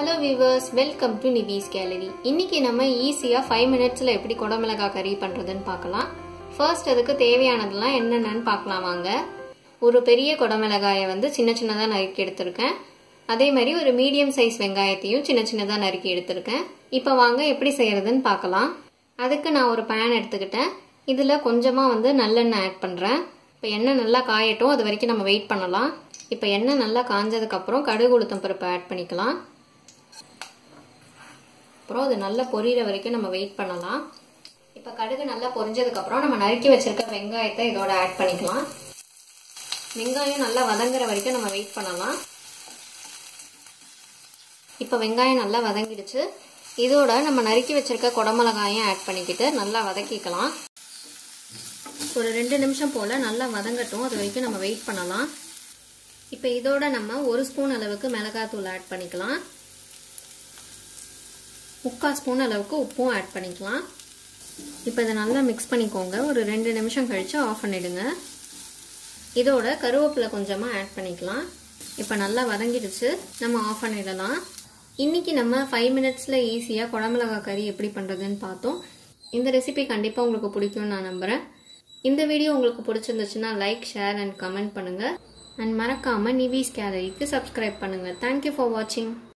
hello viewers welcome to Nivis gallery இன்னைக்கு நம்ம ஈஸியாக ஃபைவ் மினிட்ஸில் எப்படி குடமிளகாய் கறி பண்ணுறதுன்னு பார்க்கலாம் ஃபர்ஸ்ட் அதுக்கு தேவையானதெல்லாம் என்னென்னு பார்க்கலாம் வாங்க ஒரு பெரிய குடமிளகாயை வந்து சின்ன சின்னதாக நறுக்கி எடுத்திருக்கேன் அதே மாதிரி ஒரு மீடியம் சைஸ் வெங்காயத்தையும் சின்ன சின்னதாக நறுக்கி எடுத்திருக்கேன் இப்போ வாங்க எப்படி செய்யறதுன்னு பார்க்கலாம் அதுக்கு நான் ஒரு பேன் எடுத்துக்கிட்டேன் இதில் கொஞ்சமாக வந்து நல்லெண்ணெய் ஆட் பண்ணுறேன் இப்போ எண்ணெய் நல்லா காயட்டும் அது வரைக்கும் நம்ம வெயிட் பண்ணலாம் இப்போ எண்ணெய் நல்லா காஞ்சதுக்கப்புறம் கடுகு உளுத்தம் பருப்பு ஆட் பண்ணிக்கலாம் அப்புறம் அது நல்லா பொரியிற வரைக்கும் நம்ம வெயிட் பண்ணலாம் இப்போ கடுகு நல்லா பொரிஞ்சதுக்கப்புறம் நம்ம நறுக்கி வச்சிருக்க வெங்காயத்தை இதோட ஆட் பண்ணிக்கலாம் வெங்காயம் நல்லா வதங்குற வரைக்கும் நம்ம வெயிட் பண்ணலாம் இப்போ வெங்காயம் நல்லா வதங்கிடுச்சு இதோட நம்ம நறுக்கி வச்சிருக்க குடமிளகாயும் ஆட் பண்ணிக்கிட்டு நல்லா வதக்கிக்கலாம் ஒரு ரெண்டு நிமிஷம் போல் நல்லா வதங்கட்டும் அது வரைக்கும் நம்ம வெயிட் பண்ணலாம் இப்போ இதோட நம்ம ஒரு ஸ்பூன் அளவுக்கு மிளகாத்தூள் ஆட் பண்ணிக்கலாம் முக்கால் ஸ்பூன் அளவுக்கு உப்பும் ஆட் பண்ணிக்கலாம் இப்போ இதை நல்லா மிக்ஸ் பண்ணிக்கோங்க ஒரு ரெண்டு நிமிஷம் கழித்து ஆஃப் பண்ணிடுங்க இதோட கருவேப்பிலை கொஞ்சமாக ஆட் பண்ணிக்கலாம் இப்போ நல்லா வதங்கிடுச்சு நம்ம ஆஃப் பண்ணிடலாம் இன்றைக்கி நம்ம ஃபைவ் மினிட்ஸில் ஈஸியாக குழம்புலகாய் கறி எப்படி பண்ணுறதுன்னு பார்த்தோம் இந்த ரெசிபி கண்டிப்பாக உங்களுக்கு பிடிக்கும்னு நான் நம்புகிறேன் இந்த வீடியோ உங்களுக்கு பிடிச்சிருந்துச்சுன்னா லைக் ஷேர் அண்ட் கமெண்ட் பண்ணுங்கள் அண்ட் மறக்காமல் நிவிஸ் கேலரிக்கு சப்ஸ்கிரைப் பண்ணுங்கள் தேங்க்யூ ஃபார் வாட்சிங்